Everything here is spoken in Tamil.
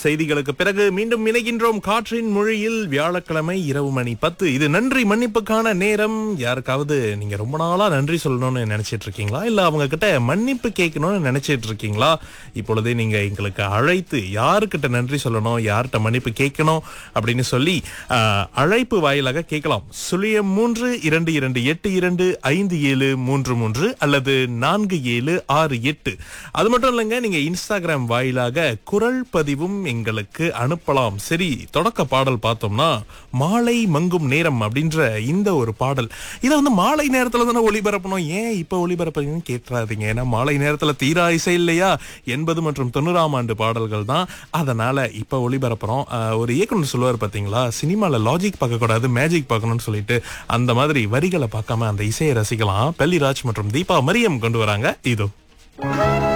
செய்திகளுக்கு பிறகு மீண்டும் இணைகின்றோம் காற்றின் மொழியில் வியாழக்கிழமை இரவு மணி பத்து இது நன்றி மன்னிப்புக்கான நேரம் யாருக்காவது நீங்க ரொம்ப நாளா நன்றி சொல்லணும்னு நினைச்சிட்டு இருக்கீங்களா இல்ல அவங்க கிட்ட மன்னிப்பு கேட்கணும்னு நினைச்சிட்டு இருக்கீங்களா இப்பொழுதே நீங்க எங்களுக்கு அழைத்து யாருக்கிட்ட நன்றி சொல்லணும் யார்கிட்ட மன்னிப்பு கேட்கணும் அப்படின்னு சொல்லி ஆஹ், அழைப்பு வாயிலாக கேட்கலாம் சுழியம் மூன்று இரண்டு இரண்டு எட்டு இரண்டு ஐந்து ஏழு மூன்று மூன்று அல்லது நான்கு ஏழு ஆறு எட்டு அது மட்டும் இல்லைங்க நீங்க இன்ஸ்டாகிராம் வாயிலாக குரல் பதிவும் எங்களுக்கு அனுப்பலாம் சரி தொடக்க பாடல் பார்த்தோம்னா மாலை மங்கும் நேரம் அப்படின்ற இந்த ஒரு பாடல் இதை வந்து மாலை நேரத்துல தானே ஒளிபரப்பணும் ஏன் இப்ப ஒளிபரப்புறீங்கன்னு கேட்டுறாதீங்க ஏன்னா மாலை நேரத்துல தீரா இசை இல்லையா எண்பது மற்றும் தொண்ணூறாம் ஆண்டு பாடல்கள் தான் அதனால இப்ப ஒளிபரப்புறோம் ஆஹ், ஒரு இயக்குனர் சொல்லுவார் பாத்தீங்களா சினிமால லாஜிக் பார்க்க கூடாது மேஜிக் பார்க்கணும்னு சொல்லிட்டு அந்த மாதிரி வரிகளை பார்க்காம அந்த இசையை ரசிக்கலாம் பெல்லிராஜ் மற்றும் தீபா மரியம் கொண்டு வராங்க இதோ